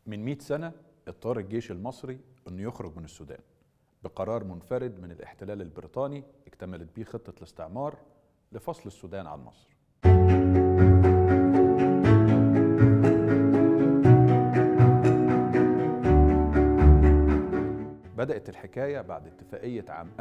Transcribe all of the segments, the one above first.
من 100 سنة اضطر الجيش المصري انه يخرج من السودان بقرار منفرد من الاحتلال البريطاني اكتملت بيه خطة الاستعمار لفصل السودان عن مصر بدأت الحكاية بعد اتفاقية عام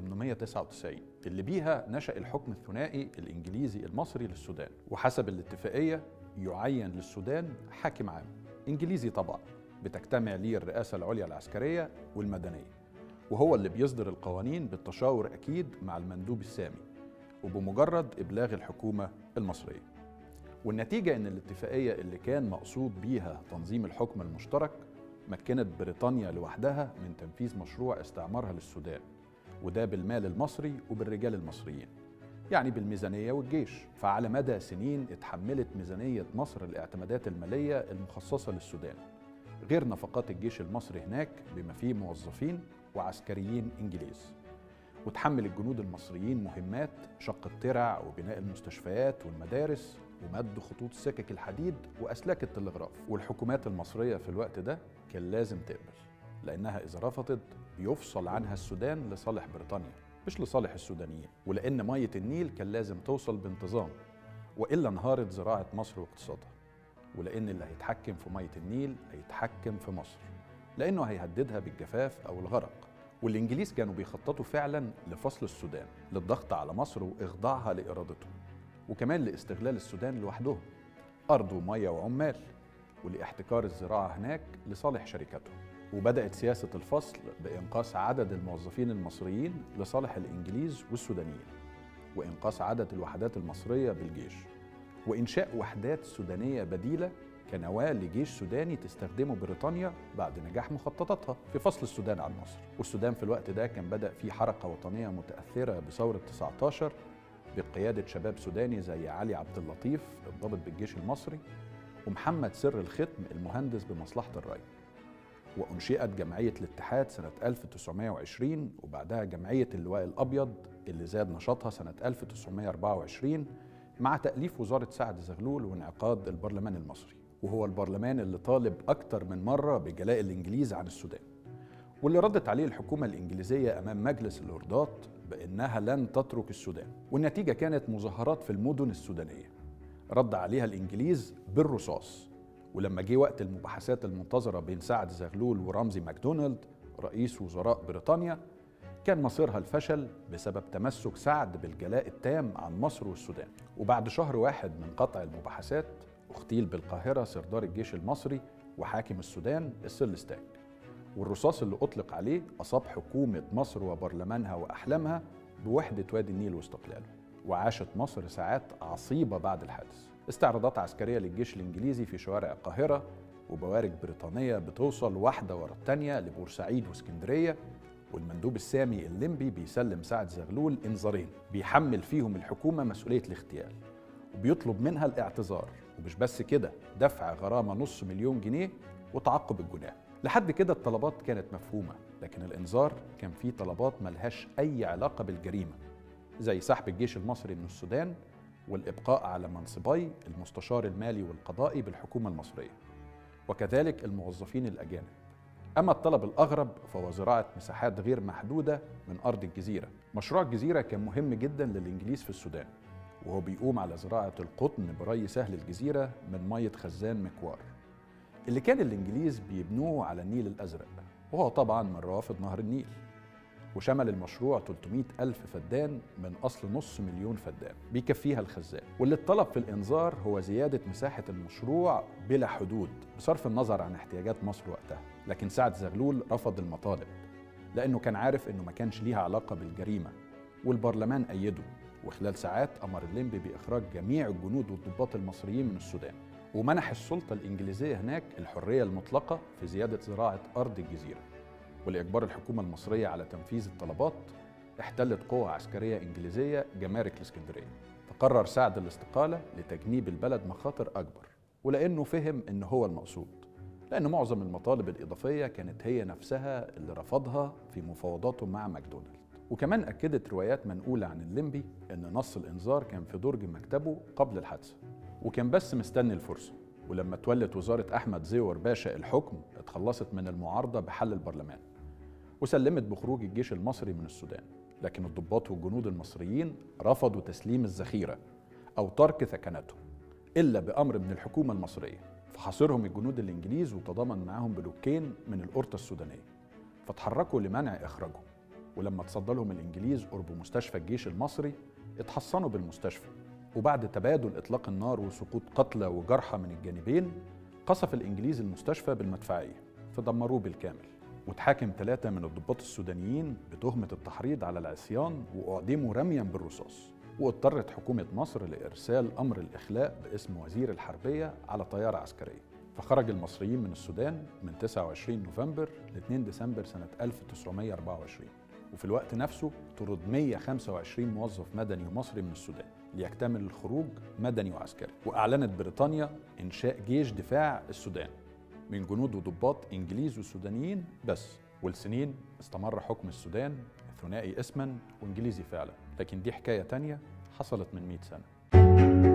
1899 اللي بيها نشأ الحكم الثنائي الإنجليزي المصري للسودان وحسب الاتفاقية يعين للسودان حاكم عام إنجليزي طبعا بتجتمع ليه الرئاسة العليا العسكرية والمدنية وهو اللي بيصدر القوانين بالتشاور أكيد مع المندوب السامي وبمجرد إبلاغ الحكومة المصرية والنتيجة إن الاتفاقية اللي كان مقصود بيها تنظيم الحكم المشترك مكنت بريطانيا لوحدها من تنفيذ مشروع استعمارها للسودان وده بالمال المصري وبالرجال المصريين يعني بالميزانية والجيش فعلى مدى سنين اتحملت ميزانية مصر الاعتمادات المالية المخصصة للسودان غير نفقات الجيش المصري هناك بما فيه موظفين وعسكريين إنجليز وتحمل الجنود المصريين مهمات شق الترع وبناء المستشفيات والمدارس ومد خطوط سكك الحديد وأسلاك التلغراف والحكومات المصرية في الوقت ده كان لازم تقبل لأنها إذا رفضت بيفصل عنها السودان لصالح بريطانيا مش لصالح السودانيين ولأن مية النيل كان لازم توصل بانتظام وإلا انهارت زراعة مصر واقتصادها ولأن اللي هيتحكم في مية النيل هيتحكم في مصر لأنه هيهددها بالجفاف أو الغرق والإنجليز كانوا بيخططوا فعلا لفصل السودان للضغط على مصر وإخضاعها لإرادتهم وكمان لاستغلال السودان لوحدهم أرض ومية وعمال ولاحتكار الزراعة هناك لصالح شركاتهم وبدأت سياسة الفصل بإنقاص عدد الموظفين المصريين لصالح الإنجليز والسودانيين وإنقاص عدد الوحدات المصرية بالجيش وإنشاء وحدات سودانية بديلة كنواة لجيش سوداني تستخدمه بريطانيا بعد نجاح مخططاتها في فصل السودان عن مصر والسودان في الوقت ده كان بدأ فيه حركة وطنية متأثرة بثورة 19 بقيادة شباب سوداني زي علي عبد اللطيف الضابط بالجيش المصري ومحمد سر الختم المهندس بمصلحة الري وأنشئت جمعية الاتحاد سنة 1920 وبعدها جمعية اللواء الأبيض اللي زاد نشاطها سنة 1924 مع تأليف وزارة سعد زغلول وانعقاد البرلمان المصري وهو البرلمان اللي طالب أكتر من مرة بجلاء الإنجليز عن السودان واللي ردت عليه الحكومة الإنجليزية أمام مجلس الإردات بأنها لن تترك السودان والنتيجة كانت مظاهرات في المدن السودانية رد عليها الإنجليز بالرصاص ولما جه وقت المباحثات المنتظرة بين سعد زغلول ورمزي ماكدونالد رئيس وزراء بريطانيا كان مصيرها الفشل بسبب تمسك سعد بالجلاء التام عن مصر والسودان وبعد شهر واحد من قطع المباحثات اغتيل بالقاهرة سردار الجيش المصري وحاكم السودان السلستاك والرصاص اللي أطلق عليه أصاب حكومة مصر وبرلمانها وأحلامها بوحدة وادي النيل واستقلاله وعاشت مصر ساعات عصيبة بعد الحادث استعراضات عسكرية للجيش الإنجليزي في شوارع القاهرة وبوارج بريطانية بتوصل واحدة ورا التانية لبورسعيد واسكندرية والمندوب السامي الليمبي بيسلم سعد زغلول انذارين بيحمل فيهم الحكومة مسؤولية الاغتيال وبيطلب منها الاعتذار ومش بس كده دفع غرامة نص مليون جنيه وتعقب الجناه لحد كده الطلبات كانت مفهومة لكن الإنذار كان فيه طلبات ملهاش أي علاقة بالجريمة زي سحب الجيش المصري من السودان والإبقاء على منصبي المستشار المالي والقضائي بالحكومة المصرية وكذلك الموظفين الأجانب أما الطلب الأغرب فهو زراعة مساحات غير محدودة من أرض الجزيرة مشروع الجزيرة كان مهم جدا للإنجليز في السودان وهو بيقوم على زراعة القطن بري سهل الجزيرة من مية خزان مكوار اللي كان الإنجليز بيبنوه على النيل الأزرق وهو طبعا من روافد نهر النيل وشمل المشروع 300 ألف فدان من أصل نص مليون فدان بيكفيها الخزان واللي اتطلب في الإنذار هو زيادة مساحة المشروع بلا حدود بصرف النظر عن احتياجات مصر وقتها لكن سعد زغلول رفض المطالب لأنه كان عارف إنه ما كانش ليها علاقة بالجريمة والبرلمان أيده وخلال ساعات أمر الليمبي بإخراج جميع الجنود والضباط المصريين من السودان ومنح السلطة الإنجليزية هناك الحرية المطلقة في زيادة زراعة أرض الجزيرة ولإجبار الحكومة المصرية على تنفيذ الطلبات احتلت قوة عسكرية إنجليزية جمارك الإسكندرية فقرر سعد الاستقالة لتجنيب البلد مخاطر أكبر ولأنه فهم إن هو المقصود لأن معظم المطالب الإضافية كانت هي نفسها اللي رفضها في مفاوضاته مع ماكدونالد وكمان أكدت روايات منقولة عن الليمبي إن نص الإنذار كان في درج مكتبه قبل الحادثة وكان بس مستني الفرصة ولما تولت وزارة أحمد زيور باشا الحكم اتخلصت من المعارضة بحل البرلمان وسلمت بخروج الجيش المصري من السودان لكن الضباط والجنود المصريين رفضوا تسليم الذخيرة أو ترك ثكنتهم إلا بأمر من الحكومة المصرية فحاصرهم الجنود الإنجليز وتضامن معاهم بلوكين من الأورطة السودانية فتحركوا لمنع إخراجهم ولما تصدى لهم الإنجليز قرب مستشفى الجيش المصري اتحصنوا بالمستشفى وبعد تبادل إطلاق النار وسقوط قتلى وجرحى من الجانبين قصف الإنجليز المستشفى بالمدفعية فدمروه بالكامل وتحاكم ثلاثة من الضباط السودانيين بتهمة التحريض على العصيان وأعدموا رميا بالرصاص واضطرت حكومة مصر لإرسال أمر الإخلاء باسم وزير الحربية على طيارة عسكرية فخرج المصريين من السودان من 29 نوفمبر ل 2 ديسمبر سنة 1924 وفي الوقت نفسه طرد 125 موظف مدني ومصري من السودان ليكتمل الخروج مدني وعسكري وأعلنت بريطانيا إنشاء جيش دفاع السودان من جنود وضباط إنجليز وسودانيين بس والسنين استمر حكم السودان ثنائي اسما وإنجليزي فعلا لكن دي حكاية تانية حصلت من 100 سنة